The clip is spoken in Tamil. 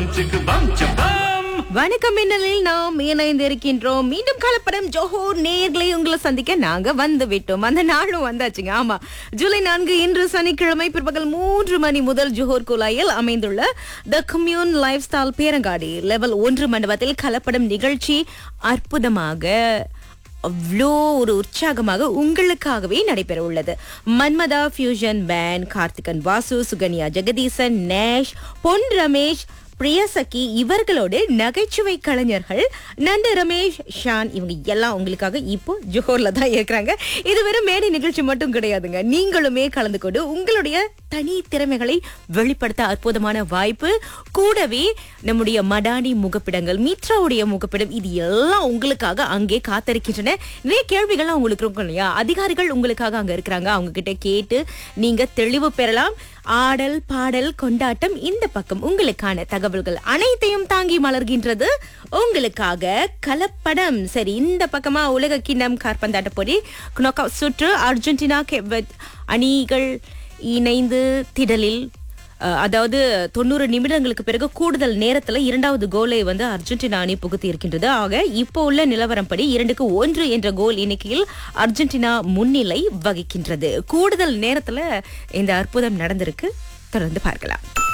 சிக்கு பம் சப்பம் வணக்கம் மின்னலில் நாம் இணைந்து இருக்கின்றோம் மீண்டும் கலப்படம் ஜோஹோர் நேர்களை உங்களை சந்திக்க நாங்க வந்து விட்டோம் அந்த நாளும் வந்தாச்சுங்க ஆமா ஜூலை நான்கு இன்று சனிக்கிழமை பிற்பகல் மூன்று மணி முதல் ஜோஹோர் குழாயில் அமைந்துள்ள த கம்யூன் லைஃப் ஸ்டைல் பேரங்காடி லெவல் ஒன்று மண்டபத்தில் கலப்படம் நிகழ்ச்சி அற்புதமாக அவ்வளோ ஒரு உற்சாகமாக உங்களுக்காகவே நடைபெற உள்ளது மன்மதா ஃபியூஷன் பேண்ட் கார்த்திகன் வாசு சுகன்யா ஜெகதீசன் நேஷ் பொன் ரமேஷ் பிரியசகி இவர்களோடு நகைச்சுவை கலைஞர்கள் நண்டு ரமேஷ் ஷான் இவங்க எல்லாம் உங்களுக்காக இப்போ ஜோஹர்ல தான் இருக்கிறாங்க இது வெறும் மேடை நிகழ்ச்சி மட்டும் கிடையாதுங்க நீங்களுமே கலந்து கொண்டு உங்களுடைய தனி திறமைகளை வெளிப்படுத்த அற்புதமான வாய்ப்பு கூடவே நம்முடைய மடானி முகப்பிடங்கள் மித்ராவுடைய முகப்பிடம் இது எல்லாம் உங்களுக்காக அங்கே காத்திருக்கின்றன நிறைய கேள்விகள்லாம் உங்களுக்கு இருக்கும் இல்லையா அதிகாரிகள் உங்களுக்காக அங்க இருக்கிறாங்க அவங்க கிட்ட கேட்டு நீங்க தெளிவு பெறலாம் ஆடல் பாடல் கொண்டாட்டம் இந்த பக்கம் உங்களுக்கான தகவல்கள் அனைத்தையும் தாங்கி மலர்கின்றது உங்களுக்காக கலப்படம் சரி இந்த பக்கமா உலக கிண்ணம் கார்பந்தாட்ட போட்டி knockout சுற்று அர்ஜென்டினா கெவட் அணிகள் இணைந்து திடலில் அஹ், அதாவது தொண்ணூறு நிமிடங்களுக்கு பிறகு கூடுதல் நேரத்துல இரண்டாவது கோலை வந்து அர்ஜென்டினா அணி புகுத்தி இருக்கின்றது ஆக இப்போ உள்ள நிலவரப்படி இரண்டுக்கு ஒன்று என்ற கோல் எண்ணிக்கையில் அர்ஜென்டினா முன்னிலை வகிக்கின்றது கூடுதல் நேரத்துல இந்த அற்புதம் நடந்திருக்கு தொடர்ந்து பார்க்கலாம்